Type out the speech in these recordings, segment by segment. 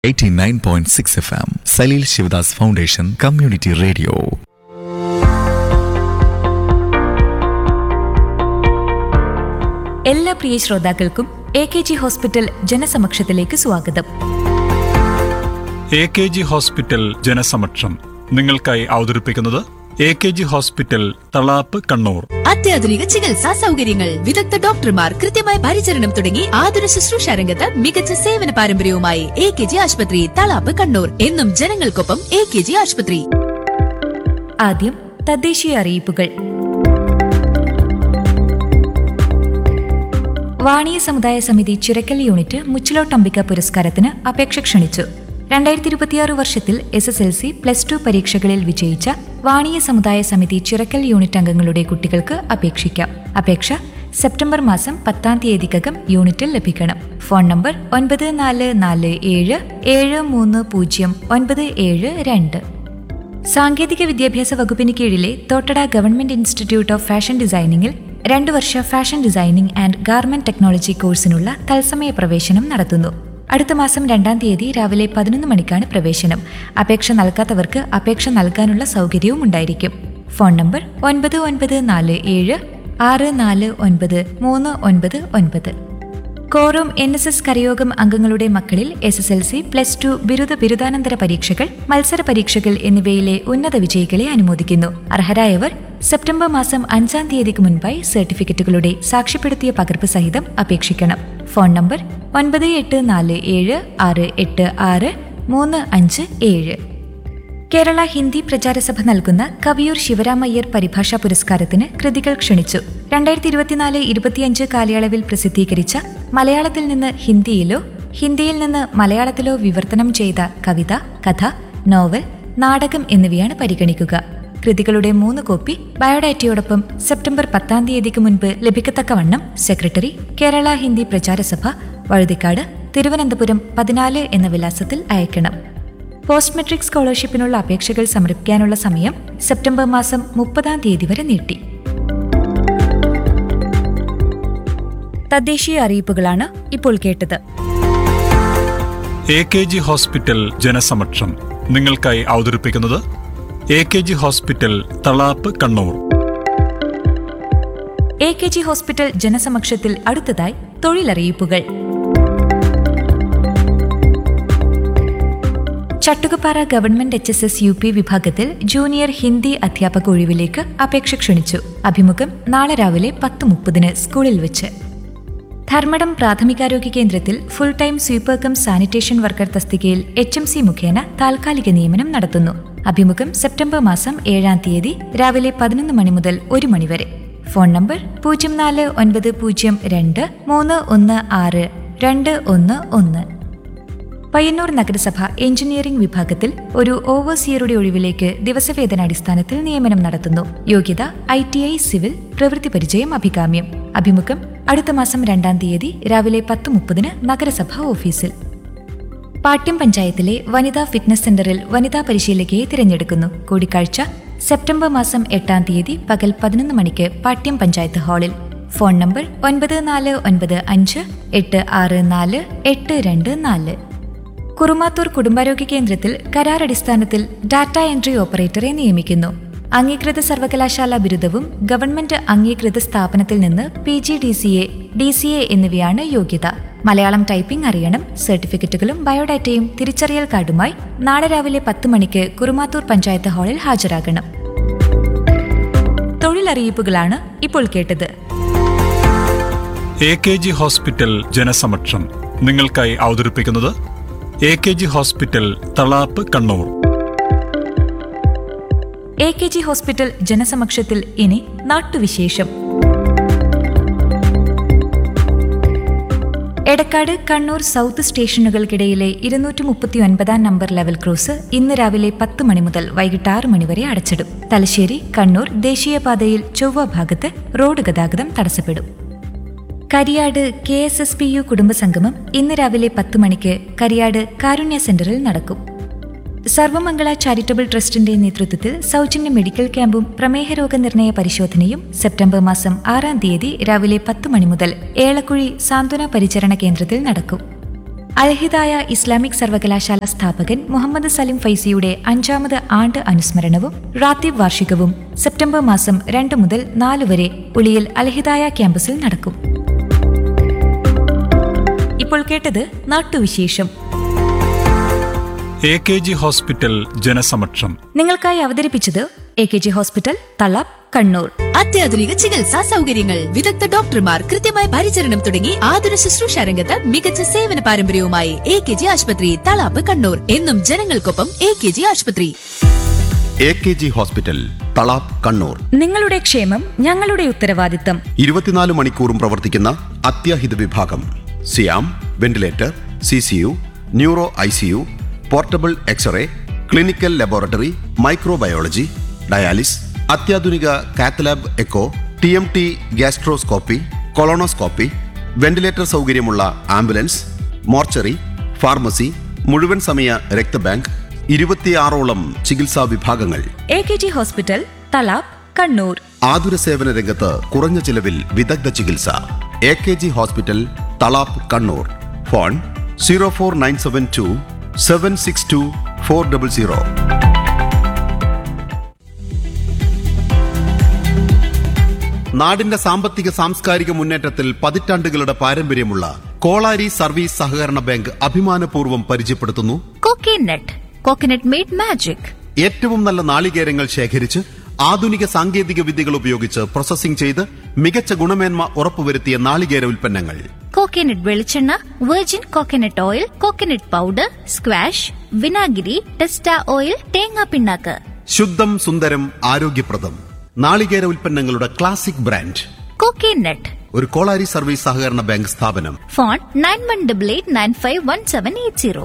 89.6 FM Saleel Shivadas foundation community radio എല്ലാ പ്രിയ ശ്രോതാക്കൾക്കും എ കെ ജി ഹോസ്പിറ്റൽ ജനസമക്ഷത്തിലേക്ക് സ്വാഗതം എ കെ ജി ഹോസ്പിറ്റൽ ജനസമക്ഷം നിങ്ങൾക്കായി അവതരിപ്പിക്കുന്നത് A K G hospital Thalap Kannur അത്യാധുനിക ചികിത്സാ സൗകര്യങ്ങൾ വിദഗ്ധ ഡോക്ടർമാർ കൃത്യമായ പരിചരണം തുടങ്ങി ആതുര ശുശ്രൂഷ രംഗത്ത് മികച്ച സേവന പാരമ്പര്യവുമായി എ കെ ജി ആശുപത്രി തളാപ്പ് കണ്ണൂർ എന്നും ജനങ്ങൾക്കൊപ്പം എ കെ ജി ആശുപത്രി ആദ്യം തദ്ദേശീയ അറിയിപ്പുകൾ വാണിയ സമുദായ സമിതി ചിറക്കൽ യൂണിറ്റ് മുച്ചിലോട്ടംബിക പുരസ്കാരത്തിന് അപേക്ഷ ക്ഷണിച്ചു രണ്ടായിരത്തി ഇരുപത്തിയാറ് വർഷത്തിൽ S S L C plus two പരീക്ഷകളിൽ വിജയിച്ച വാണിയ സമുദായ സമിതി ചിറക്കൽ യൂണിറ്റ് അംഗങ്ങളുടെ കുട്ടികൾക്ക് അപേക്ഷിക്കാം അപേക്ഷ സെപ്റ്റംബർ മാസം പത്താം തീയതിക്കകം യൂണിറ്റിൽ ലഭിക്കണം ഫോൺ നമ്പർ ഒൻപത് നാല് നാല് ഏഴ് ഏഴ് മൂന്ന് പൂജ്യം ഒൻപത് ഏഴ് രണ്ട് സാങ്കേതിക വിദ്യാഭ്യാസ വകുപ്പിന് കീഴിലെ Thottada government institute of fashion ഡിസൈനിംഗിൽ രണ്ടു വർഷ fashion designing and garment technology കോഴ്സിനുള്ള തത്സമയ പ്രവേശനം നടത്തുന്നു അടുത്ത മാസം രണ്ടാം തീയതി രാവിലെ പതിനൊന്ന് മണിക്കാണ് പ്രവേശനം അപേക്ഷ നൽകാത്തവർക്ക് അപേക്ഷ നൽകാനുള്ള സൗകര്യവും ഉണ്ടായിരിക്കും ഫോൺ നമ്പർ ഒൻപത് ഒൻപത് നാല് ഏഴ് ആറ് നാല് ഒൻപത് മൂന്ന് ഒൻപത് ഒൻപത് കോറോം എൻ എസ് എസ് കരയോഗം അംഗങ്ങളുടെ മക്കളിൽ S S L C plus two ബിരുദ ബിരുദാനന്തര പരീക്ഷകൾ മത്സര പരീക്ഷകൾ എന്നിവയിലെ ഉന്നത വിജയികളെ അനുമോദിക്കുന്നു അർഹരായവർ സെപ്റ്റംബർ മാസം അഞ്ചാം തീയതിക്ക് മുൻപായി സർട്ടിഫിക്കറ്റുകളുടെ സാക്ഷ്യപ്പെടുത്തിയ പകർപ്പ് സഹിതം അപേക്ഷിക്കണം ഫോൺ നമ്പർ ഒൻപത് എട്ട് നാല് ഏഴ് ആറ് എട്ട് ആറ് മൂന്ന് അഞ്ച് ഏഴ് കേരള ഹിന്ദി പ്രചാരസഭ നൽകുന്ന കവിയൂർ ശിവരാമയ്യർ പരിഭാഷാ പുരസ്കാരത്തിന് കൃതികൾ ക്ഷണിച്ചു രണ്ടായിരത്തി ഇരുപത്തിനാല് ഇരുപത്തിയഞ്ച് കാലയളവിൽ പ്രസിദ്ധീകരിച്ച മലയാളത്തിൽ നിന്ന് ഹിന്ദിയിലോ ഹിന്ദിയിൽ നിന്ന് മലയാളത്തിലോ വിവർത്തനം ചെയ്ത കവിത കഥ നോവൽ നാടകം എന്നിവയാണ് പരിഗണിക്കുക കൃതികളുടെ മൂന്ന് കോപ്പി ബയോഡാറ്റയോടൊപ്പം സെപ്റ്റംബർ പത്താം തീയതിക്ക് മുൻപ് ലഭിക്കത്തക്കവണ്ണം സെക്രട്ടറി കേരള ഹിന്ദി പ്രചാരസഭ വഴുതിക്കാട് തിരുവനന്തപുരം പതിനാല് എന്ന വിലാസത്തിൽ അയക്കണം പോസ്റ്റ് മെട്രിക് സ്കോളർഷിപ്പിനുള്ള അപേക്ഷകൾ സമർപ്പിക്കാനുള്ള സമയം സെപ്റ്റംബർ മാസം മുപ്പതാം തീയതി വരെ നീട്ടി തദ്ദേശീയ അറിയിപ്പുകളാണ് ഇപ്പോൾ കേട്ടത് എ കെ ജി ഹോസ്പിറ്റൽ ജനസമക്ഷം നിങ്ങൾക്കായി അവതരിപ്പിക്കുന്നത് A K G hospital Thalap Kannur A K G hospital ജനസമക്ഷത്തിൽ അടുത്തതായി തൊഴിലറിയിപ്പുകൾ Chattukappara government H S S U P വിഭാഗത്തിൽ ജൂനിയർ ഹിന്ദി അധ്യാപക ഒഴിവിലേക്ക് അപേക്ഷ ക്ഷണിച്ചു അഭിമുഖം നാളെ രാവിലെ പത്ത് മുപ്പതിന് സ്കൂളിൽ വെച്ച് ധർമ്മടം പ്രാഥമികാരോഗ്യ കേന്ദ്രത്തിൽ full time sweeper cum sanitation worker തസ്തികയിൽ എച്ച് എം സി മുഖേന താൽക്കാലിക നിയമനം നടത്തുന്നു അഭിമുഖം സെപ്റ്റംബർ മാസം ഏഴാം തീയതി രാവിലെ പതിനൊന്ന് മണി മുതൽ ഒരു മണി വരെ ഫോൺ നമ്പർ പൂജ്യം നാല് ഒൻപത് പൂജ്യം രണ്ട് മൂന്ന് ഒന്ന് ആറ് രണ്ട് ഒന്ന് ഒന്ന് പയ്യന്നൂർ നഗരസഭ എഞ്ചിനീയറിംഗ് വിഭാഗത്തിൽ ഒരു ഓവർസിയറുടെ ഒഴിവിലേക്ക് ദിവസവേതനാടിസ്ഥാനത്തിൽ നിയമനം നടത്തുന്നു യോഗ്യത ഐ ടി ഐ സിവിൽ പ്രവൃത്തി പരിചയം അഭികാമ്യം അഭിമുഖം അടുത്ത മാസം രണ്ടാം തീയതി രാവിലെ പത്ത് മുപ്പതിന് നഗരസഭ ഓഫീസിൽ പാട്യം പഞ്ചായത്തിലെ വനിതാ ഫിറ്റ്നസ് സെന്ററിൽ വനിതാ പരിശീലകയെ തിരഞ്ഞെടുക്കുന്നു കൂടിക്കാഴ്ച സെപ്റ്റംബർ മാസം എട്ടാം തീയതി പകൽ പതിനൊന്ന് മണിക്ക് പാട്യം പഞ്ചായത്ത് ഹാളിൽ ഫോൺ നമ്പർ ഒൻപത് നാല് ഒൻപത് അഞ്ച് എട്ട് ആറ് നാല് എട്ട് രണ്ട് നാല് കുറുമാത്തൂർ കുടുംബാരോഗ്യ കേന്ദ്രത്തിൽ കരാറടിസ്ഥാനത്തിൽ ഡാറ്റ എൻട്രി ഓപ്പറേറ്ററെ നിയമിക്കുന്നു അംഗീകൃത സർവകലാശാല ബിരുദവും ഗവൺമെന്റ് അംഗീകൃത സ്ഥാപനത്തിൽ നിന്ന് P G D C A D C A എന്നിവയാണ് യോഗ്യത മലയാളം ടൈപ്പിംഗ് അറിയണം സർട്ടിഫിക്കറ്റുകളും ബയോഡാറ്റയും തിരിച്ചറിയൽ കാർഡുമായി നാളെ രാവിലെ പത്ത് മണിക്ക് കുറുമാത്തൂർ പഞ്ചായത്ത് ഹാളിൽ ഹാജരാകണം തൊഴിലറിയിപ്പുകളാണ് ഇപ്പോൾ കേട്ടത് എ കെ ജി ഹോസ്പിറ്റൽ ജനസമക്ഷം നിങ്ങൾക്കായി അവതരിപ്പിക്കുന്നത് A K G hospital Thalap Kannur A K G hospital ജനസമക്ഷത്തിൽ ഇനി നാട്ടുവിശേഷം എടക്കാട് കണ്ണൂർ സൗത്ത് സ്റ്റേഷനുകൾക്കിടയിലെ ഇരുന്നൂറ്റി മുപ്പത്തി ഒൻപതാം നമ്പർ ലെവൽ ക്രോസ് ഇന്ന് രാവിലെ പത്ത് മണി മുതൽ വൈകിട്ട് ആറ് മണി വരെ അടച്ചിടും തലശ്ശേരി കണ്ണൂർ ദേശീയപാതയിൽ ചൊവ്വ ഭാഗത്ത് റോഡ് ഗതാഗതം തടസ്സപ്പെടും Kariyad K S S P U കുടുംബസംഗമം ഇന്ന് രാവിലെ പത്ത് മണിക്ക് കരിയാട് കാരുണ്യ സെന്ററിൽ നടക്കും സർവമംഗള ചാരിറ്റബിൾ ട്രസ്റ്റിന്റെ നേതൃത്വത്തിൽ സൗജന്യ മെഡിക്കൽ ക്യാമ്പും പ്രമേഹ രോഗനിർണയ പരിശോധനയും സെപ്റ്റംബർ മാസം ആറാം തീയതി രാവിലെ പത്ത് മണി മുതൽ ഏളക്കുഴി സാന്ത്വന പരിചരണ കേന്ദ്രത്തിൽ നടക്കും അൽഹിദായ ഇസ്ലാമിക് സർവകലാശാല സ്ഥാപകൻ മുഹമ്മദ് സലിം ഫൈസിയുടെ അഞ്ചാമത് ആണ്ട് അനുസ്മരണവും റാത്തീബ് വാർഷികവും സെപ്റ്റംബർ മാസം രണ്ട് മുതൽ നാല് വരെ ഉളിയിൽ അൽഹിദായ ക്യാമ്പസിൽ നടക്കും ഇപ്പോൾ കേട്ടത് നാട്ടുവിശേഷം എ കെ ജി ഹോസ്പിറ്റൽ ജനസമക്ഷം നിങ്ങൾക്കായി അവതരിപ്പിച്ചത് A K G hospital Thalap Kannur അത്യാധുനിക ചികിത്സാ സൗകര്യങ്ങൾ വിദഗ്ധ ഡോക്ടർമാർ കൃത്യമായ പരിചരണം തുടങ്ങി ആതുര ശുശ്രൂഷ രംഗത്ത് മികച്ച സേവന പാരമ്പര്യവുമായി എ കെ ജി ആശുപത്രി തളാപ്പ് കണ്ണൂർ എന്നും ജനങ്ങൾക്കൊപ്പം എ കെ ജി ആശുപത്രി A K G hospital Thalap Kannur നിങ്ങളുടെ ക്ഷേമം ഞങ്ങളുടെ ഉത്തരവാദിത്തം ഇരുപത്തിനാല് മണിക്കൂറും പ്രവർത്തിക്കുന്ന അത്യാഹിത വിഭാഗം സിയാം ventilator C C U neuro I C U portable xray clinical laboratory microbiology dialysis അത്യാധുനിക cath lab echo T M T gastroscopy colonoscopy ventilator സൗകര്യമുള്ള ആംബുലൻസ് മോർച്ചറി ഫാർമസി മുഴുവൻ സമയ രക്തബാങ്ക് ഇരുപത്തിയാറോളം ചികിത്സാ വിഭാഗങ്ങൾ A K G hospital Thalap Kannur ആതുര സേവന രംഗത്ത് കുറഞ്ഞ ചിലവിൽ വിദഗ്ധ ചികിത്സ A K G hospital Thalap Kannur phone zero four nine seven two seven six two four double zero നാടിന്റെ സാമ്പത്തിക സാംസ്കാരിക മുന്നേറ്റത്തിൽ പതിറ്റാണ്ടുകളുടെ പാരമ്പര്യമുള്ള കോളാരി സർവീസ് സഹകരണ ബാങ്ക് അഭിമാനപൂർവ്വം പരിചയപ്പെടുത്തുന്നു കോക്കനട്ട് കോക്കനട്ട് മെയ്ഡ് മാജിക് ഏറ്റവും നല്ല നാളികേരങ്ങൾ ശേഖരിച്ച് ആധുനിക സാങ്കേതിക വിദ്യകൾ ഉപയോഗിച്ച് പ്രോസസ്സിംഗ് ചെയ്ത് മികച്ച ഗുണമേന്മ ഉറപ്പുവരുത്തിയ നാളികേര ഉൽപ്പന്നങ്ങൾ കോക്കനട്ട് വെളിച്ചെണ്ണ virgin coconut oil coconut powder squash വിനാഗിരി ടെസ്റ്റ ഓയിൽ തേങ്ങാ പിണ്ണാക്ക് ശുദ്ധം സുന്ദരം ആരോഗ്യപ്രദം നാളികേര ഉൽപ്പന്നങ്ങളുടെ ക്ലാസിക് ബ്രാൻഡ് കോക്കനട്ട് ഒരു കോളാരി സർവീസ് സഹകരണ ബാങ്ക് സ്ഥാപനം phone nine one double eight nine five one seven eight zero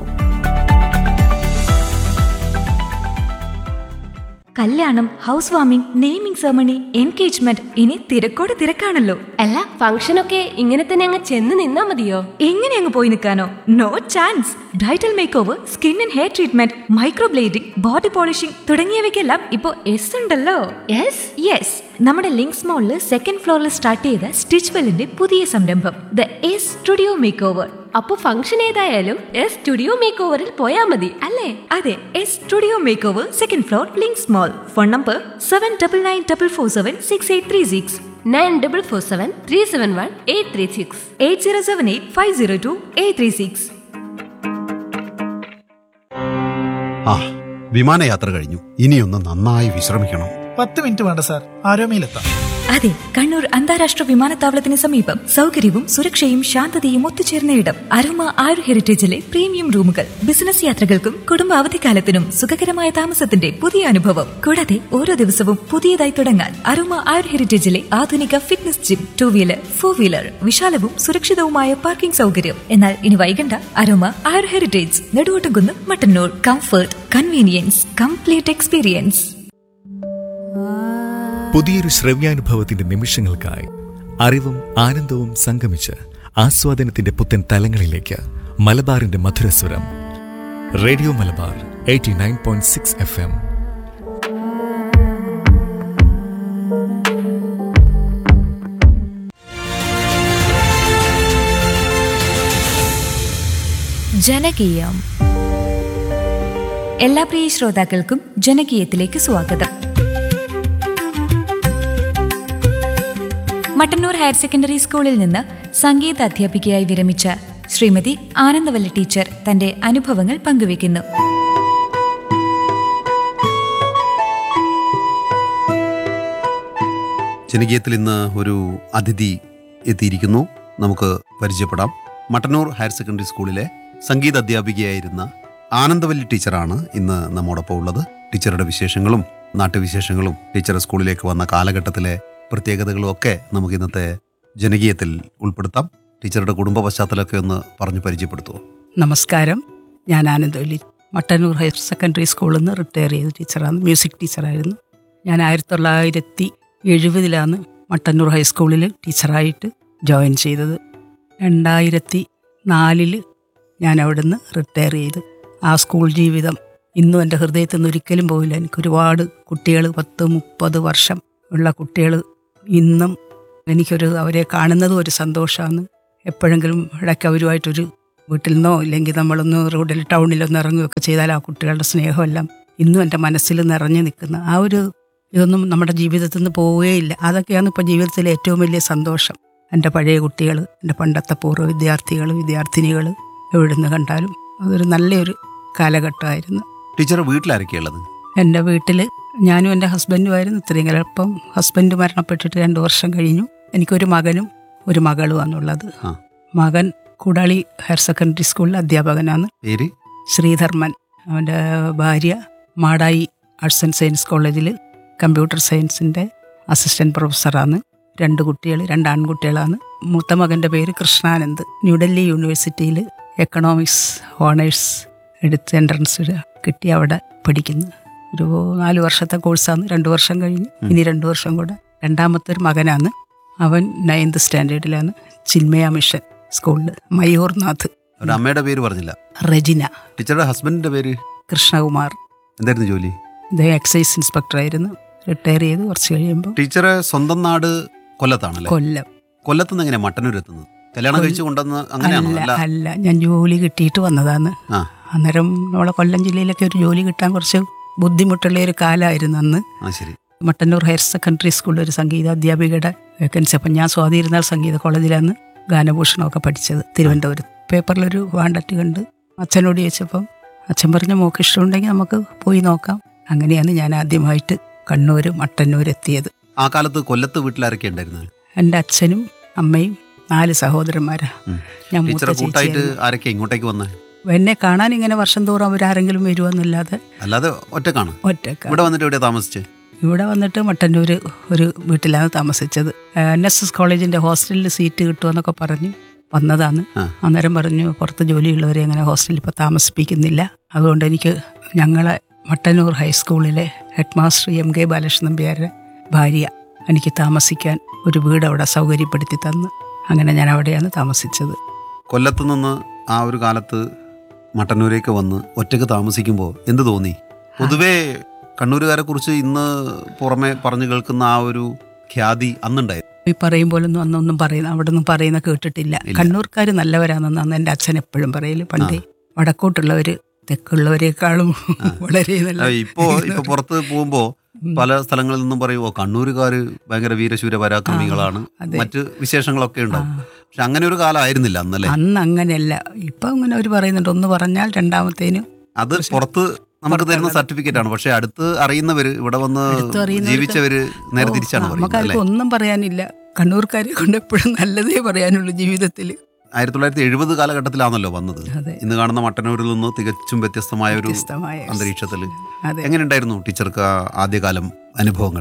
കല്യാണം housewarming naming ceremony engagement ഇനി തിരക്കോട് തിരക്കാണല്ലോ അല്ല ഫംഗ്ഷനൊക്കെ ഇങ്ങനെ തന്നെ അങ്ങ് ചെന്ന് നിന്നാ മതിയോ എങ്ങനെ അങ്ങ് പോയി നിൽക്കാനോ no chance bridal make over skin and hair treatment microblading body polishing തുടങ്ങിയവയ്ക്കെല്ലാം ഇപ്പോ എസ് ഉണ്ടല്ലോ യെസ് യെസ് നമ്മുടെ ലിങ്ക്സ് മോളിൽ സെക്കൻഡ് ഫ്ലോറിൽ സ്റ്റാർട്ട് ചെയ്ത സ്റ്റിച്ച് വെല്ലിന്റെ പുതിയ സംരംഭം the S studio make over അപ്പൊ ഫംഗ്ഷൻ ഏതായാലും എസ് സ്റ്റുഡിയോ മേക്ക് ഓവറിൽ പോയാ മതി അല്ലേ അതെ S studio make over second floor Links mall phone number seven double nine double four seven six eight three six nine double four seven three seven one eight three six eight zero seven eight five zero two eight three six ആ വിമാനയാത്ര കഴിഞ്ഞു ഇനിയൊന്ന് നന്നായി വിശ്രമിക്കണം പത്ത് minute വേണ്ട sir ആരോമയിലെത്താം അതെ കണ്ണൂർ അന്താരാഷ്ട്ര വിമാനത്താവളത്തിന് സമീപം സൗകര്യവും സുരക്ഷയും ശാന്തതയും ഒത്തുചേർന്ന ഇടം അരോമ ആരു ഹെറിറ്റേജിലെ പ്രീമിയം റൂമുകൾ ബിസിനസ് യാത്രകൾക്കും കുടുംബ അവധിക്കാലത്തിനും സുഖകരമായ താമസത്തിന്റെ പുതിയ അനുഭവം കൂടാതെ ഓരോ ദിവസവും പുതിയതായി തുടങ്ങാൻ അരോമ ആരു ഹെറിറ്റേജിലെ ആധുനിക fitness gym two wheeler four wheeler വിശാലവും സുരക്ഷിതവുമായ പാർക്കിംഗ് സൗകര്യം എന്നാൽ ഇനി വൈകണ്ട അരോമ ആരു heritage Neduvottumkunnu Mattannur comfort convenience complete experience പുതിയൊരു ശ്രവ്യാനുഭവത്തിന്റെ നിമിഷങ്ങൾക്കായി അറിവും ആനന്ദവും സംഗമിച്ച് ആസ്വാദനത്തിന്റെ പുത്തൻ തലങ്ങളിലേക്ക് മലബാറിന്റെ മധുരസ്വരം radio Malabar eighty nine point six F M ജനകീയം എല്ലാ പ്രിയ ശ്രോതാക്കൾക്കും ജനകീയത്തിലേക്ക് സ്വാഗതം മട്ടന്നൂർ ഹയർ സെക്കൻഡറി സ്കൂളിൽ നിന്ന് സംഗീത അധ്യാപികയായി വിരമിച്ച ശ്രീമതി ആനന്ദവല്ലി ടീച്ചർ തന്റെ അനുഭവങ്ങൾ പങ്കുവയ്ക്കുന്നു ജനകീയത്തിൽ ഇന്ന് ഒരു അതിഥി എത്തിയിരിക്കുന്നു നമുക്ക് പരിചയപ്പെടാം മട്ടന്നൂർ ഹയർ സെക്കൻഡറി സ്കൂളിലെ സംഗീത അധ്യാപികയായിരുന്ന ആനന്ദവല്ലി ടീച്ചറാണ് ഇന്ന് നമ്മോടൊപ്പം ഉള്ളത് ടീച്ചറുടെ വിശേഷങ്ങളും നാട്ടുവിശേഷങ്ങളും ടീച്ചർ സ്കൂളിലേക്ക് വന്ന കാലഘട്ടത്തിലെ പ്രത്യേകതകളും ഒക്കെ നമുക്ക് ഇന്നത്തെ ജനകീയത്തിൽ ഉൾപ്പെടുത്താം ടീച്ചറുടെ കുടുംബ പശ്ചാത്തലമൊക്കെ ഒന്ന് പറഞ്ഞു പരിചയപ്പെടുത്തുമോ നമസ്കാരം ഞാൻ ആനന്ദവല്ലി മട്ടന്നൂർ ഹയർ സെക്കൻഡറി സ്കൂളിൽ നിന്ന് റിട്ടയർ ചെയ്ത ടീച്ചറാണ് മ്യൂസിക് ടീച്ചറായിരുന്നു ഞാൻ ആയിരത്തി തൊള്ളായിരത്തി എഴുപതിലാണ് മട്ടന്നൂർ ഹൈസ്കൂളിൽ ടീച്ചറായിട്ട് ജോയിൻ ചെയ്തത് രണ്ടായിരത്തി നാലിൽ ഞാൻ അവിടുന്ന് റിട്ടയർ ചെയ്ത് ആ സ്കൂൾ ജീവിതം ഇന്നും എൻ്റെ ഹൃദയത്തിൽ നിന്ന് ഒരിക്കലും പോയില്ല എനിക്ക് ഒരുപാട് കുട്ടികൾ പത്ത് മുപ്പത് വർഷം ഉള്ള കുട്ടികൾ ഇന്നും എനിക്കൊരു അവരെ കാണുന്നതും ഒരു സന്തോഷമാണ് എപ്പോഴെങ്കിലും ഇടയ്ക്ക് അവരുമായിട്ടൊരു വീട്ടിൽ നിന്നോ ഇല്ലെങ്കിൽ നമ്മളൊന്ന് റോഡിൽ ടൗണിലൊന്ന് ഇറങ്ങുകയൊക്കെ ചെയ്താൽ ആ കുട്ടികളുടെ സ്നേഹമെല്ലാം ഇന്നും എൻ്റെ മനസ്സിൽ നിറഞ്ഞു നിൽക്കുന്ന ആ ഒരു ഇതൊന്നും നമ്മുടെ ജീവിതത്തിൽ നിന്ന് പോവുകയില്ല അതൊക്കെയാണ് ഇപ്പോൾ ജീവിതത്തിലെ ഏറ്റവും വലിയ സന്തോഷം എൻ്റെ പഴയ കുട്ടികൾ എൻ്റെ പണ്ടത്തെ പൂർവ്വ വിദ്യാർത്ഥികൾ വിദ്യാർത്ഥിനികൾ എവിടുന്ന് കണ്ടാലും അതൊരു നല്ലൊരു കാലഘട്ടമായിരുന്നു ടീച്ചർ വീട്ടിലാരൊക്കെയുള്ളത് എൻ്റെ വീട്ടിൽ ഞാനും എൻ്റെ ഹസ്ബൻഡുമായിരുന്നു ഇത്രയും കാലം ഇപ്പം ഹസ്ബൻഡ് മരണപ്പെട്ടിട്ട് രണ്ട് വർഷം കഴിഞ്ഞു എനിക്കൊരു മകനും ഒരു മകളുമാണുള്ളത് ആ. മകൻ കൂടാളി ഹയർ സെക്കൻഡറി സ്കൂളിൽ അധ്യാപകനാണ് പേര് ശ്രീധർമ്മൻ അവൻ്റെ ഭാര്യ മാടായി ആർട്സ് ആൻഡ് സയൻസ് കോളേജിൽ കമ്പ്യൂട്ടർ സയൻസിൻ്റെ അസിസ്റ്റൻറ്റ് പ്രൊഫസറാണ് രണ്ട് കുട്ടികൾ രണ്ട് ആൺകുട്ടികളാണ് മൂത്ത മകൻ്റെ പേര് കൃഷ്ണാനന്ദ് ന്യൂഡൽഹി യൂണിവേഴ്സിറ്റിയിൽ എക്കണോമിക്സ് ഓണേഴ്സ് എടുത്ത് എൻട്രൻസ് കിട്ടി അവിടെ പഠിക്കുന്നു ഒരു നാല് വർഷത്തെ കോഴ്സാണ് രണ്ട് വർഷം കഴിഞ്ഞ് ഇനി രണ്ട് വർഷം കൂടെ രണ്ടാമത്തെ ഒരു മകനാണ് അവൻ നയൻത് സ്റ്റാൻഡേർഡിലാണ് ചിന്മയ മിഷൻ സ്കൂളിൽ മയൂർനാഥ് ഒരു അമ്മയുടെ പേര് പറഞ്ഞില്ല റെജിന ടീച്ചറുടെ ഹസ്ബൻഡിന്റെ പേര് കൃഷ്ണകുമാർ എന്തായിരുന്നു ജോലി ഇദ്ദേഹം എക്സൈസ് ഇൻസ്പെക്ടറായിരുന്നു റിട്ടയർ ചെയ്ത് കുറച്ച് കഴിയുമ്പോൾ ടീച്ചറെ സ്വന്തം നാട് കൊല്ലത്താണല്ലേ കൊല്ലം കൊല്ലത്ത് നിന്ന് എങ്ങനെയാ മട്ടന്നൂർ എത്തുന്നത് കല്യാണം കഴിച്ച് കൊണ്ടുവന്ന് അങ്ങനെയാണോ അല്ല അല്ല അല്ല ഞാൻ ജോലി കിട്ടിയിട്ട് വന്നതാണ് ആ അന്നേരം നമ്മളെ കൊല്ലം ജില്ലയിലൊക്കെ ഒരു ജോലി കിട്ടാൻ കുറച്ച് ബുദ്ധിമുട്ടുള്ള ഒരു കാലമായിരുന്നു അന്ന് ആ ശരി മട്ടന്നൂർ ഹയർ സെക്കൻഡറി സ്കൂളിൽ ഒരു സംഗീത അധ്യാപികയുടെ വേക്കൻസി അപ്പം ഞാൻ സ്വാതിരുന്നാൾ സംഗീത കോളേജിലാണ് ഗാനഭൂഷണമൊക്കെ പഠിച്ചത് തിരുവനന്തപുരത്ത് പേപ്പറിലൊരു വാണ്ടറ്റ് കണ്ട് അച്ഛനോട് ചോദിച്ചപ്പം അച്ഛൻ പറഞ്ഞ മോക്ക് ഇഷ്ടമുണ്ടെങ്കിൽ നമുക്ക് പോയി നോക്കാം അങ്ങനെയാണ് ഞാൻ ആദ്യമായിട്ട് കണ്ണൂർ മട്ടന്നൂർ എത്തിയത് ആ കാലത്ത് കൊല്ലത്ത് വീട്ടിലാരൊക്കെ ഉണ്ടായിരുന്നത് എൻ്റെ അച്ഛനും അമ്മയും നാല് സഹോദരന്മാരാ ഉം. ഞാൻ മൂത്ത ടീച്ചറെ കൂട്ടായിട്ട് ചേച്ചിയായിരുന്നു. ആരൊക്കെ ഇങ്ങോട്ടേക്ക് വന്നേ എന്നെ കാണാൻ ഇങ്ങനെ വർഷം തോറും അവരാരെങ്കിലും വരുമെന്നല്ലാതെ അല്ലാതെ ഒറ്റക്കാണ് ഒറ്റക്ക ഇവിടെ വന്നിട്ട് എവിടെയാ താമസിച്ചേ ഇവിടെ വന്നിട്ട് മട്ടന്നൂർ ഒരു വീട്ടിലാണ് താമസിച്ചത് എൻ എസ് എസ് കോളേജിൻ്റെ ഹോസ്റ്റലിൽ സീറ്റ് കിട്ടുമെന്നൊക്കെ പറഞ്ഞ് വന്നതാണ് ആ. അന്നേരം പറഞ്ഞു പുറത്ത് ജോലിയുള്ളവരെ അങ്ങനെ ഹോസ്റ്റലിൽ ഇപ്പോൾ താമസിപ്പിക്കുന്നില്ല അതുകൊണ്ട് എനിക്ക് ഞങ്ങളെ മട്ടന്നൂർ ഹൈസ്കൂളിലെ head master M K Balakrishnan നമ്പ്യാരുടെ ഭാര്യ എനിക്ക് താമസിക്കാൻ ഒരു വീട് അവിടെ സൗകര്യപ്പെടുത്തി തന്നു അങ്ങനെ ഞാൻ അവിടെയാണ് താമസിച്ചത് കൊല്ലത്ത് നിന്ന് ആ ഒരു കാലത്ത് മട്ടന്നൂരേക്ക് വന്ന് ഒറ്റയ്ക്ക് താമസിക്കുമ്പോൾ എന്ത് തോന്നി പൊതുവേ കണ്ണൂരുകാരെ കുറിച്ച് ഇന്ന് പുറമെ പറഞ്ഞു കേൾക്കുന്ന ആ ഒരു ഖ്യാതി അന്നുണ്ടായിരുന്നു ഈ പറയും പോലൊന്നും അന്നൊന്നും പറയുന്ന അവിടെ ഒന്നും പറയുന്ന കേട്ടിട്ടില്ല ഇല്ല. കണ്ണൂർക്കാർ നല്ലവരാണെന്ന് അന്ന് എൻ്റെ അച്ഛൻ എപ്പോഴും പറയല് പണ്ടേ വടക്കോട്ടുള്ളവര് തെക്കുള്ളവരെക്കാളും വളരെ നല്ല ആ, ഇപ്പോ ഇപ്പൊ പുറത്ത് പോകുമ്പോ പല സ്ഥലങ്ങളിൽ നിന്നും പറയുമോ കണ്ണൂരുകാര് ഭയങ്കര വീരശൂര പരാക്രമികളാണ് അതെ. മറ്റ് വിശേഷങ്ങളൊക്കെ ഉണ്ടാവും പക്ഷെ അങ്ങനെ ഒരു കാലമായിരുന്നില്ല അന്നല്ലേ അന്ന് അങ്ങനെയല്ല ഇപ്പൊ അങ്ങനെ അവർ പറയുന്നുണ്ട് ഒന്ന് പറഞ്ഞാൽ രണ്ടാമത്തേന് അത് പുറത്ത് നമുക്ക് തരുന്ന സർട്ടിഫിക്കറ്റ് ആണ് പക്ഷെ അടുത്ത് അറിയുന്നവര് ഇവിടെ വന്ന് അടുത്ത് അറിയുന്നവർക്ക് ജീവിച്ചവര് നേരെ ഓ, തിരിച്ചാണ് പറയുന്നത് നമുക്കാർക്കും അല്ലേ ഒന്നും പറയാനില്ല കണ്ണൂർക്കാരെ കൊണ്ട് എപ്പോഴും നല്ലതേ പറയാനുള്ളൂ ജീവിതത്തിൽ ആയിരത്തി തൊള്ളായിരത്തി എഴുപത് കാലഘട്ടത്തിലാണല്ലോ വന്നത് അതെ ഇന്ന് കാണുന്ന മട്ടന്നൂരിൽ നിന്ന് തികച്ചും വ്യത്യസ്തമായ ഒരു വ്യത്യസ്തമായ അന്തരീക്ഷത്തിൽ അതെ എങ്ങനെയുണ്ടായിരുന്നു ടീച്ചർക്ക് ആ ആദ്യകാലം അനുഭവങ്ങൾ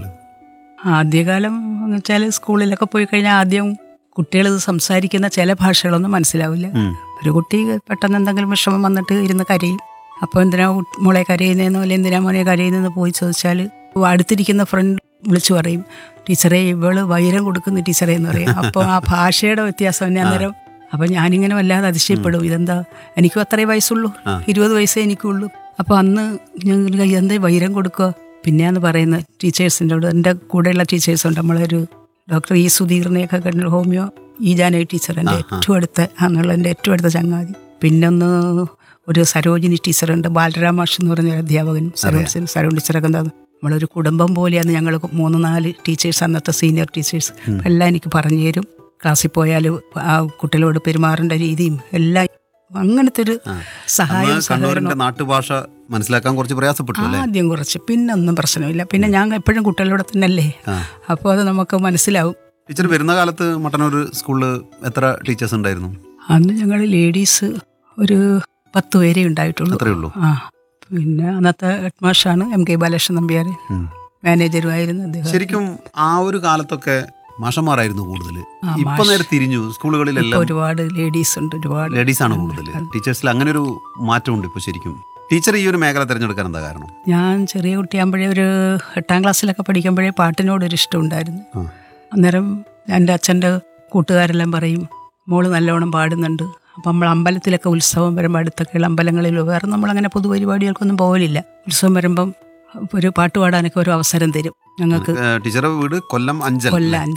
ആദ്യകാലം എന്ന് വെച്ചാൽ സ്കൂളിലൊക്കെ പോയി കഴിഞ്ഞാൽ ആദ്യം കുട്ടികൾ സംസാരിക്കുന്ന ചില ഭാഷകളൊന്നും മനസ്സിലാവില്ല ഉം. ഒരു കുട്ടി പെട്ടെന്ന് എന്തെങ്കിലും വിഷമം വന്നിട്ട് ഇരുന്ന് കരയും അപ്പോൾ എന്തിനാ കുട്ടി- മോളെ കരയുന്നതെന്നോ അല്ലെങ്കിൽ എന്തിനാ മോനെ കരയുന്നതെന്ന് പോയി ചോദിച്ചാൽ അടുത്തിരിക്കുന്ന ഫ്രണ്ട് വിളിച്ചു പറയും ടീച്ചറെ ഇവള് വൈരം കൊടുക്കുന്ന ടീച്ചറെ എന്ന് പറയും അപ്പോൾ ആ ഭാഷയുടെ വ്യത്യാസം തന്നെ അന്നേരം അപ്പം ഞാനിങ്ങനെ വല്ലാതെ അതിശയപ്പെടും ഇതെന്താ എനിക്കും അത്രേ വയസ്സുള്ളൂ ഇരുപത് വയസ്സേ എനിക്കുള്ളൂ അപ്പോൾ അന്ന് ഞാൻ എന്താ വൈരം കൊടുക്കുക പിന്നെയാന്ന് പറയുന്നത് ടീച്ചേഴ്സിൻ്റെ അവിടെ എൻ്റെ കൂടെയുള്ള ടീച്ചേഴ്സുണ്ട് നമ്മളൊരു ഡോക്ടർ ഇ സുധീറിനെയൊക്കെ കണ്ടു ഹോമിയോ ഈ ജാനകി ടീച്ചർ എൻ്റെ ഏറ്റവും അടുത്ത ആന്നുള്ള എൻ്റെ ഏറ്റവും അടുത്ത ചങ്ങാതി പിന്നെ ഒന്ന് ഒരു സരോജിനി ടീച്ചറുണ്ട് ബാലരാമാഷ് എന്ന് പറഞ്ഞ ഒരു അധ്യാപകൻ സരോജിനി സരോജിനി ടീച്ചറൊക്കെ എന്താ നമ്മളൊരു കുടുംബം പോലെയാണ് ഞങ്ങൾ മൂന്ന് നാല് ടീച്ചേഴ്സ് അന്നത്തെ സീനിയർ ടീച്ചേഴ്സ് എല്ലാം എനിക്ക് പറഞ്ഞു തരും ക്ലാസ്സിൽ പോയാൽ ആ കുട്ടികളോട് പെരുമാറേണ്ട രീതിയും എല്ലാം അങ്ങനത്തെ ഒരു സഹായം അന്ന് കണ്ണൂരിന്റെ നാട്ടുഭാഷ മനസ്സിലാക്കാൻ കുറച്ച് പ്രയാസപ്പെട്ടു അല്ലേ ആദ്യം കുറച്ച് പിന്നെ ഒന്നും പ്രശ്നമില്ല പിന്നെ ഞാൻ എപ്പോഴും കുട്ടികളോടെ തന്നെ അല്ലേ അപ്പോൾ അത് നമുക്ക് മനസ്സിലാവും ടീച്ചർ വരുന്ന കാലത്ത് മട്ടന്നൂർ സ്കൂളിൽ എത്ര ടീച്ചേഴ്സ് ഉണ്ടായിരുന്നു അന്ന് ഞങ്ങൾ ലേഡീസ് ഒരു പത്ത് പേരേ ഉണ്ടായിട്ടുള്ളൂ അത്രേ ഉള്ളൂ ആ പിന്നെ അന്നത്തെ ഹെഡ് മാഷാണ് എം കെ ബാലകൃഷ്ണൻ നമ്പ്യാർ ഉം. മാനേജറുമായിരുന്നു അദ്ദേഹം ശരിക്കും ആ ഒരു കാലത്തൊക്കെ മാഷന്മാരായിരുന്നു കൂടുതൽ ആ, ഇപ്പൊ മാഷ്. നേരെ തിരിഞ്ഞു ഇപ്പൊ സ്കൂളുകളിലെല്ലാം ഒരുപാട് ലേഡീസ് ഉണ്ട് ഒരുപാട് ലേഡീസ് ആണ് കൂടുതൽ ടീച്ചേഴ്സിൽ അങ്ങനെ ഒരു മാറ്റമുണ്ട് ഇപ്പൊ ശരിക്കും ടീച്ചർ ഈ ഒരു മേഖല തിരഞ്ഞെടുക്കാൻ എന്താ കാരണം ഞാൻ ചെറിയ കുട്ടിയാകുമ്പോഴേ ഒരു എട്ടാം ക്ലാസ്സിലൊക്കെ പഠിക്കുമ്പോഴേ പാട്ടിനോടൊരു ഇഷ്ടം ഉണ്ടായിരുന്നു ആ. അന്നേരം എൻ്റെ അച്ഛൻ്റെ കൂട്ടുകാരെല്ലാം പറയും മോള് നല്ലോണം പാടുന്നുണ്ട് അപ്പം നമ്മൾ അമ്പലത്തിലൊക്കെ ഉത്സവം വരുമ്പോൾ അടുത്തൊക്കെയുള്ള അമ്പലങ്ങളിലോ വേറെ നമ്മളങ്ങനെ പൊതുപരിപാടികൾക്കൊന്നും പോകലില്ല ഉത്സവം വരുമ്പം ഒരു പാട്ട് പാടാനൊക്കെ ഒരു അവസരം തരും ഞങ്ങൾക്ക് ഏ, ടീച്ചറുടെ വീട് കൊല്ലം അഞ്ചൽ കൊല്ല അഞ്ചൽ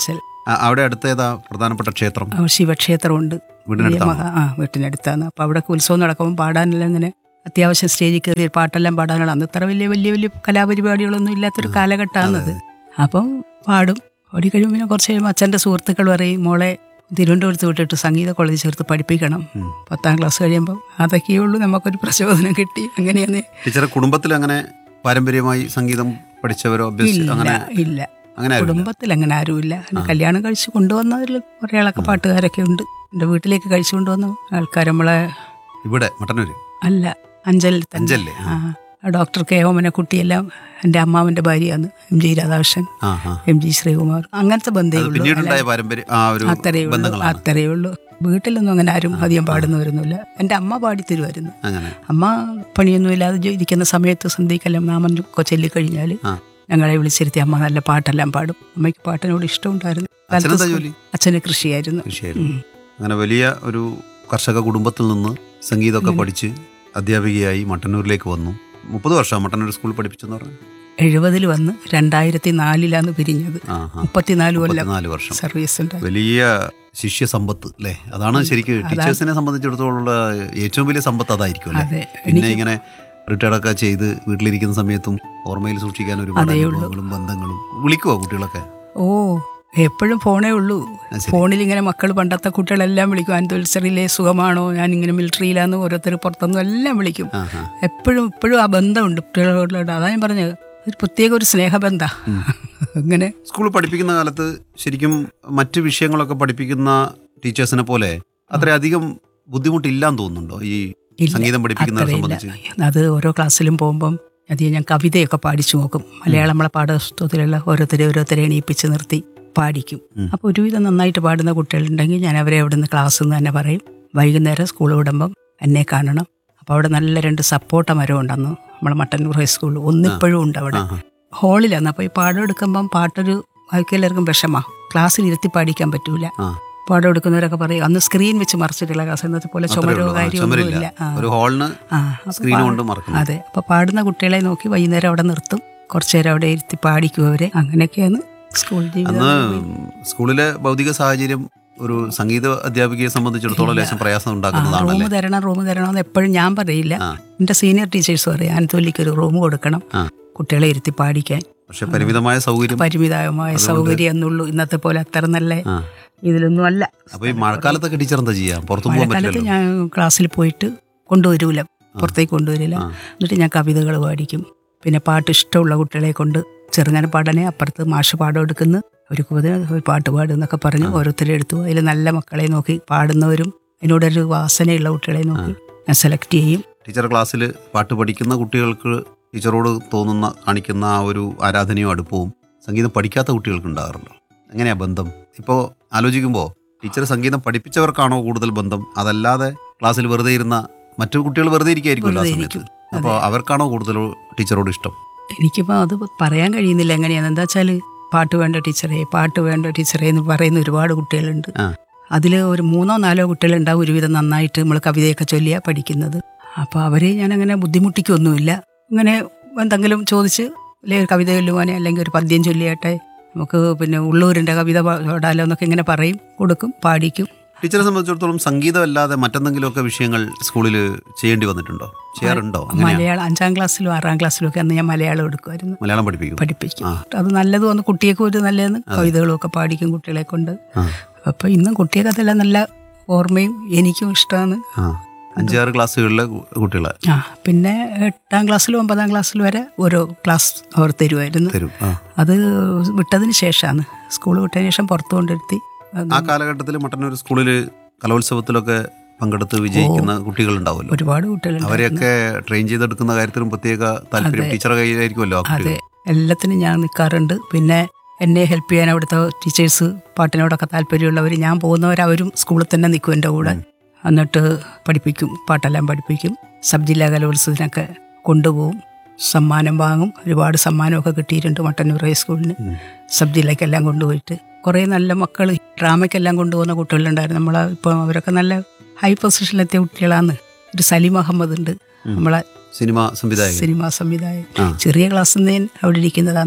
ആ- അവിടെ അടുത്തേതാ പ്രധാനപ്പെട്ട ക്ഷേത്രം ആ, ശിവക്ഷേത്രമുണ്ട് വീടിനടുത്താണോ? വലിയ മഹാ- ആ വീട്ടിനടുത്താണ് അപ്പോൾ അവിടെ ഉത്സവം നടക്കുമ്പോൾ പാടാനെല്ലാം ഇങ്ങനെ അത്യാവശ്യം സ്റ്റേജിൽ കയറി പാട്ടെല്ലാം പാടാനുള്ള അന്ന് ഇത്ര വലിയ വലിയ വലിയ കലാപരിപാടികളൊന്നും ഇല്ലാത്തൊരു കാലഘട്ടമാണത് അപ്പം പാടും പാടി കഴിയുമ്പോൾ പിന്നെ കുറച്ച് കഴിയുമ്പോൾ അച്ഛൻ്റെ സുഹൃത്തുക്കൾ പറയും മോളെ തിരുവനന്തപുരത്ത് വിട്ടിട്ട് സംഗീത കോളേജിൽ ചേർത്ത് പഠിപ്പിക്കണം പത്താം ക്ലാസ് കഴിയുമ്പോൾ അതൊക്കെയേ ഉള്ളൂ നമുക്കൊരു പ്രചോദനം കിട്ടി അങ്ങനെയാണ് ടീച്ചറെ കുടുംബത്തിൽ അങ്ങനെ പാരമ്പര്യമായി സംഗീതം പഠിച്ചവരോ അഭ്യസിച്ച് ഇല്ല അങ്ങനെ ഇല്ല അങ്ങനെ ആരുമില്ല? കുടുംബത്തിൽ അങ്ങനെ ആരുമില്ല എന്നെ കല്യാണം കഴിച്ച് കൊണ്ടുവന്നതിൽ കുറേ ആളൊക്കെ പാട്ടുകാരൊക്കെ ഉണ്ട് എൻ്റെ വീട്ടിലേക്ക് കഴിച്ചു കൊണ്ടുവന്ന ആൾക്കാർ നമ്മളെ ഇവിടെ മട്ടന്നൂര് അല്ല അഞ്ചൽ അഞ്ചലിലെ, ആ ആ ഡോക്ടർ കെ ഓമന കുട്ടിയെല്ലാം എൻ്റെ അമ്മാവൻ്റെ ഭാര്യയാണ് എം ജി രാധാകൃഷ്ണൻ ആ ആ എം ജി ശ്രീകുമാർ അങ്ങനത്തെ ബന്ധമേ അത് ഉള്ളൂ പിന്നീടുണ്ടായ അല്ലാതെ പാരമ്പര്യം ആ ഒരു അത്രയേ ഉള്ളൂ ബന്ധങ്ങളാണ് അത്രയേ ഉള്ളൂ വീട്ടിലൊന്നും അങ്ങനെ ആരും അധികം പാടുന്നവരൊന്നുമില്ല എൻ്റെ അമ്മ പാടിത്തരുമായിരുന്നു അങ്ങനെ അമ്മ പണിയൊന്നും ഇല്ലാതെ ജോ- ഇരിക്കുന്ന സമയത്ത് സന്ധ്യക്കെല്ലാം നാമൻ ഒക്കെ ചൊല്ലിക്കഴിഞ്ഞാൽ ആ. ഞങ്ങളെ വിളിച്ചിരുത്തി അമ്മ നല്ല പാട്ടെല്ലാം പാടും അമ്മയ്ക്ക് പാട്ടിനോട് ഇഷ്ടമുണ്ടായിരുന്നു അച്ഛനെന്താ കാലത്ത് ജോലി? അച്ഛന് കൃഷിയായിരുന്നു കൃഷിയായിരുന്നു ഉം. അങ്ങനെ വലിയ ഒരു കർഷക കുടുംബത്തിൽ നിന്ന് സംഗീതമൊക്കെ പഠിച്ച് അധ്യാപികയായി മട്ടന്നൂരിലേക്ക് വന്നു മുപ്പത് വർഷം മട്ടന്നൂർ സ്കൂളിൽ പഠിപ്പിച്ചെന്ന് പറഞ്ഞു എഴുപതിൽ വന്ന് രണ്ടായിരത്തി നാലിലാണ് പിരിഞ്ഞത് ആ ആ മുപ്പത്തിനാല് കൊല്ലം മുപ്പത്തിനാല് വർഷം സർവീസ് ഉണ്ട് വലിയ ശിഷ്യ സമ്പത്ത് അല്ലേ അതാണ് ശരിക്കും ടീച്ചേഴ്സിനെ സംബന്ധിച്ചിടത്തോളം ഉള്ള ഏറ്റവും വലിയ സമ്പത്ത് അതായിരിക്കും അല്ലേ അതെ പിന്നെ എനിക്ക് ഇങ്ങനെ റിട്ടയർഡ് ഒക്കെ ചെയ്ത് വീട്ടിലിരിക്കുന്ന സമയത്തും ഓർമ്മയിൽ സൂക്ഷിക്കാൻ ഒരുപാട് അതേ ഉള്ളൂ. അനുഭവങ്ങളും ബന്ധങ്ങളും വിളിക്കുവോ കുട്ടികളൊക്കെ ഓ എപ്പോഴും ഫോണേ ഉള്ളൂ അത് ശരി. ഫോണിൽ ഇങ്ങനെ മക്കൾ പണ്ടത്തെ കുട്ടികളെല്ലാം വിളിക്കും അൻതൊൽസറിയിലെ സുഖമാണോ ഞാൻ ഇങ്ങനെ മിലിറ്ററിയിലാന്ന് ഓരോരുത്തർ പുറത്തുനിന്നും എല്ലാം വിളിക്കും ആ ആ എപ്പോഴും ഇപ്പോഴും ആ ബന്ധമുണ്ട് കുട്ടികളോട് അതാ ഞാൻ പറഞ്ഞത് ഒരു പ്രത്യേക ഒരു സ്നേഹബന്ധ അങ്ങനെ സ്കൂളിൽ പഠിപ്പിക്കുന്ന കാലത്ത് ശരിക്കും മറ്റ് വിഷയങ്ങളൊക്കെ പഠിപ്പിക്കുന്ന ടീച്ചേഴ്സിനെ പോലെ അത്രയധികം ബുദ്ധിമുട്ടില്ലാന്ന് തോന്നുന്നുണ്ടോ ഈ ഇല്ല, സംഗീതം പഠിപ്പിക്കുന്നതിനെ അത്രയില്ല. സംബന്ധിച്ച് അത് ഓരോ ക്ലാസ്സിലും പോകുമ്പം അധികം ഞാൻ കവിതയൊക്കെ പാടിച്ചു നോക്കും മലയാളം നമ്മളെ പാഠപുസ്തകത്തിലുള്ള ഓരോരുത്തരെ ഓരോരുത്തരെ എണീപ്പിച്ച് നിർത്തി പാടിക്കും ഉം. അപ്പോൾ ഒരുവിധം നന്നായിട്ട് പാടുന്ന കുട്ടികളുണ്ടെങ്കിൽ ഞാൻ അവരെ അവിടെ നിന്ന് ക്ലാസ് എന്ന് തന്നെ പറയും വൈകുന്നേരം സ്കൂൾ വിടുമ്പം എന്നെ കാണണം അപ്പോൾ അവിടെ നല്ല രണ്ട് സപ്പോർട്ട മരം ഉണ്ടെന്ന് നമ്മളെ മട്ടന്നൂർ ഹൈസ്കൂൾ ഒന്നിപ്പോഴും ഉണ്ട് അവിടെ ആ, ആ. ഹാളിലാണ് അപ്പോൾ ഈ പാഠം എടുക്കുമ്പം പാട്ടൊരു ബാക്കിയെല്ലാവർക്കും വിഷമാ ക്ലാസ്സിൽ ഇരുത്തി പാടിക്കാൻ പറ്റൂല ആ. പാഠം എടുക്കുന്നവരൊക്കെ പറയും അന്ന് സ്ക്രീൻ വെച്ച് മറിച്ചിട്ടുള്ള ക്ലാസ് എന്നത്തെ പോലെ അത്രേ ചുമരോ ഉള്ളൂ. ആ, കാര്യമൊന്നുമില്ല ചുമരില്ല ആ ഒരു ഹാളിന് ആ, അപ്പൊ സ്ക്രീൻ പാ- കൊണ്ട് മറക്കുന്നു അതെ അപ്പൊ പാടുന്ന കുട്ടികളെ നോക്കി വൈകുന്നേരം അവിടെ നിർത്തും കുറച്ചു നേരം അവിടെ ഇരുത്തി പാടിക്കും അവരെ അങ്ങനെയൊക്കെയാണ് സ്കൂൾ ജീവിതം അന്ന് സ്കൂളിലെ ഭൗതിക സാഹചര്യം ഒരു സംഗീത അധ്യാപികയെ സംബന്ധിച്ചിടത്തോളം ലേശം പ്രയാസം റൂം ഉണ്ടാക്കുന്നതാണല്ലേ തരണം റൂം തരണം എന്ന് എപ്പോഴും ഞാൻ പറയില്ല ആ. എന്റെ സീനിയർ ടീച്ചേഴ്സ് പറയും ആനത്തോലിക്ക് ഒരു റൂം കൊടുക്കണം ആ. കുട്ടികളെ ഇരുത്തി പാടിക്കാൻ പക്ഷെ പരിമിതമായ സൗകര്യം പരിമിതമായ അതുകൊണ്ട് സൗകര്യം എന്നുള്ളൂ ഇന്നത്തെ പോലെ അത്ര നല്ല ആ. ഇതിലൊന്നും അല്ല അപ്പൊ ഈ മഴക്കാലത്തൊക്കെ ടീച്ചർ എന്താ ചെയ്യാ പുറത്തു പോകാൻ മഴക്കാലത്ത് പറ്റില്ലല്ലോ ഞാൻ ക്ലാസ്സിൽ പോയിട്ട് കൊണ്ടുവരൂല പുറത്തേക്ക് കൊണ്ടുവരില്ല ആ. എന്നിട്ട് ഞാൻ കവിതകൾ പാടിക്കും പിന്നെ പാട്ട് ഇഷ്ടമുള്ള കുട്ടികളെ കൊണ്ട് ചെറുങ്ങനെ പാടനെ അപ്പുറത്ത് മാഷ് പാടം എടുക്കുന്നു ഒരു കുതിര ഒരു പാട്ട് പാടും എന്നൊക്കെ പറഞ്ഞ് ഓരോരുത്തരെ എടുത്തു അതിൽ നല്ല മക്കളെ നോക്കി പാടുന്നവരും അതിനോടൊരു വാസനയുള്ള കുട്ടികളെ നോക്കി ഞാൻ സെലക്ട് ചെയ്യും ടീച്ചർ ക്ലാസ്സിൽ പാട്ട് പഠിക്കുന്ന കുട്ടികൾക്ക് ടീച്ചറോട് തോന്നുന്ന കാണിക്കുന്ന ആ ഒരു ആരാധനയും അടുപ്പവും സംഗീതം പഠിക്കാത്ത കുട്ടികൾക്ക് ഉണ്ടാകാറുണ്ടോ എങ്ങനെയാ ബന്ധം ഇപ്പോൾ ആലോചിക്കുമ്പോൾ ടീച്ചർ സംഗീതം പഠിപ്പിച്ചവർക്കാണോ കൂടുതൽ ബന്ധം അതല്ലാതെ ക്ലാസ്സിൽ വെറുതെ ഇരുന്ന മറ്റു കുട്ടികൾ വെറുതെ ഇരിക്കുമായിരിക്കുമല്ലോ ആ വെറുതെ സമയത്ത് ഇരിക്കും. അപ്പോൾ അവർക്കാണോ കൂടുതൽ ടീച്ചറോട് ഇഷ്ടം എനിക്കിപ്പോൾ അത് പറയാൻ കഴിയുന്നില്ല എങ്ങനെയാണെന്ന് എന്താ വെച്ചാൽ പാട്ട് വേണ്ട ടീച്ചറെ പാട്ട് വേണ്ട ടീച്ചറെ എന്ന് പറയുന്ന ഒരുപാട് കുട്ടികളുണ്ട് ആ. അതിൽ ഒരു മൂന്നോ നാലോ കുട്ടികളുണ്ടാവും ഒരുവിധം നന്നായിട്ട് നമ്മൾ കവിതയൊക്കെ ചൊല്ലിയാ പഠിക്കുന്നത് അപ്പോൾ അവരെ ഞാൻ അങ്ങനെ ബുദ്ധിമുട്ടിക്കൊന്നുമില്ല ഇങ്ങനെ എന്തെങ്കിലും ചോദിച്ച് അല്ലെങ്കിൽ ഒരു കവിത ചൊല്ലുവാനെ അല്ലെങ്കിൽ ഒരു പദ്യം ചൊല്ലിയാട്ടെ നമുക്ക് പിന്നെ ഉള്ളൂരിൻ്റെ കവിത പാടാലോ എന്നൊക്കെ ഇങ്ങനെ പറയും കൊടുക്കും പാടിക്കും ടീച്ചറെ സംബന്ധിച്ചിടത്തോളം സംഗീതമല്ലാതെ മറ്റെന്തെങ്കിലുമൊക്കെ വിഷയങ്ങൾ സ്കൂളിൽ ചെയ്യേണ്ടി വന്നിട്ടുണ്ടോ ചെയ്യാറുണ്ടോ അങ്ങനെയാ മലയാളം അഞ്ചാം ക്ലാസ്സിലും ആറാം ക്ലാസ്സിലും ഒക്കെ അന്ന് ഞാൻ മലയാളം എടുക്കുമായിരുന്നു മലയാളം പഠിപ്പിക്കും പഠിപ്പിക്കും ആ. അത് നല്ലത് വന്ന് കുട്ടിയൊക്കെ ഒരു നല്ലതെന്ന് കവിതകളും ഒക്കെ പാടിക്കും കുട്ടികളെ കൊണ്ട് ആ. അപ്പൊ ഇന്നും കുട്ടിയൊക്കെ അതെല്ലാം നല്ല ഓർമ്മയും എനിക്കും ഇഷ്ടമാണ് ആ അഞ്ചാറ് ക്ലാസ്സുകളിലെ കു- കുട്ടികളെ ആ പിന്നെ എട്ടാം ക്ലാസ്സിലും ഒമ്പതാം ക്ലാസ്സിലും വരെ ഓരോ ക്ലാസ് അവർ തരുമായിരുന്നു തരും ആ അത് വിട്ടതിന് ശേഷമാണ് സ്കൂൾ വിട്ടതിന് ശേഷം പുറത്തു കൊണ്ടിരുത്തി അത് ആ കാലഘട്ടത്തിൽ മട്ടന്നൂർ സ്കൂളിൽ കലോത്സവത്തിലൊക്കെ പങ്കെടുത്ത് വിജയിക്കുന്ന കുട്ടികളുണ്ടാവുമല്ലോ ഒരുപാട് കുട്ടികളുണ്ട് അവരെയൊക്കെ ട്രെയിൻ ചെയ്തെടുക്കുന്ന കാര്യത്തിലും പ്രത്യേക താല്പര്യം അതെ. ടീച്ചറുടെ കയ്യിലായിരിക്കുമല്ലോ ആ അതെ കുട്ടികൾ എല്ലാത്തിനും ഞാൻ നിൽക്കാറുണ്ട് പിന്നെ എന്നെ ഹെൽപ്പ് ചെയ്യാൻ അവിടുത്തെ ടീച്ചേഴ്സ് പാട്ടിനോടൊക്കെ താല്പര്യമുള്ളവർ ഞാൻ പോകുന്നവർ അവരും സ്കൂളിൽ തന്നെ നിൽക്കും എൻ്റെ കൂടെ എന്നിട്ട് പഠിപ്പിക്കും പാട്ടെല്ലാം പഠിപ്പിക്കും സബ് ജില്ലാ കലോത്സവത്തിനൊക്കെ കൊണ്ടുപോകും സമ്മാനം വാങ്ങും ഒരുപാട് സമ്മാനമൊക്കെ കിട്ടിയിട്ടുണ്ട് മട്ടന്നൂർ ഹൈസ്കൂളിന് സബ് ജില്ലയ്ക്കെല്ലാം കൊണ്ടുപോയിട്ട് കുറേ നല്ല മക്കൾ ഡ്രാമയ്ക്കെല്ലാം കൊണ്ടുപോകുന്ന കുട്ടികളുണ്ടായിരുന്നു നമ്മളെ ഇപ്പോൾ അവരൊക്കെ നല്ല ഹൈ പൊസിഷനിലെത്തിയ കുട്ടികളാണ് ഒരു സലീം അഹമ്മദ് ഉണ്ട് നമ്മളെ സിനിമ സംവിധായകൻ സിനിമാ സംവിധായകൻ ആ. ചെറിയ ക്ലാസ്സിൽ നിന്ന് അവിടെ ഇരിക്കുന്നതാണ്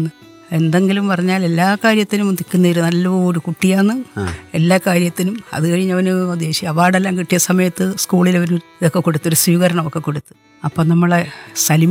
എന്തെങ്കിലും പറഞ്ഞാൽ എല്ലാ കാര്യത്തിനും നിൽക്കുന്ന ഒരു നല്ലൊരു കുട്ടിയാണ് എല്ലാ കാര്യത്തിനും അത് കഴിഞ്ഞ് അവന് ദേശീയ അവാർഡെല്ലാം കിട്ടിയ സമയത്ത് സ്കൂളിൽ ഒരു ഇതൊക്കെ കൊടുത്തു ഒരു സ്വീകരണമൊക്കെ കൊടുത്തു അപ്പം നമ്മളെ സലിം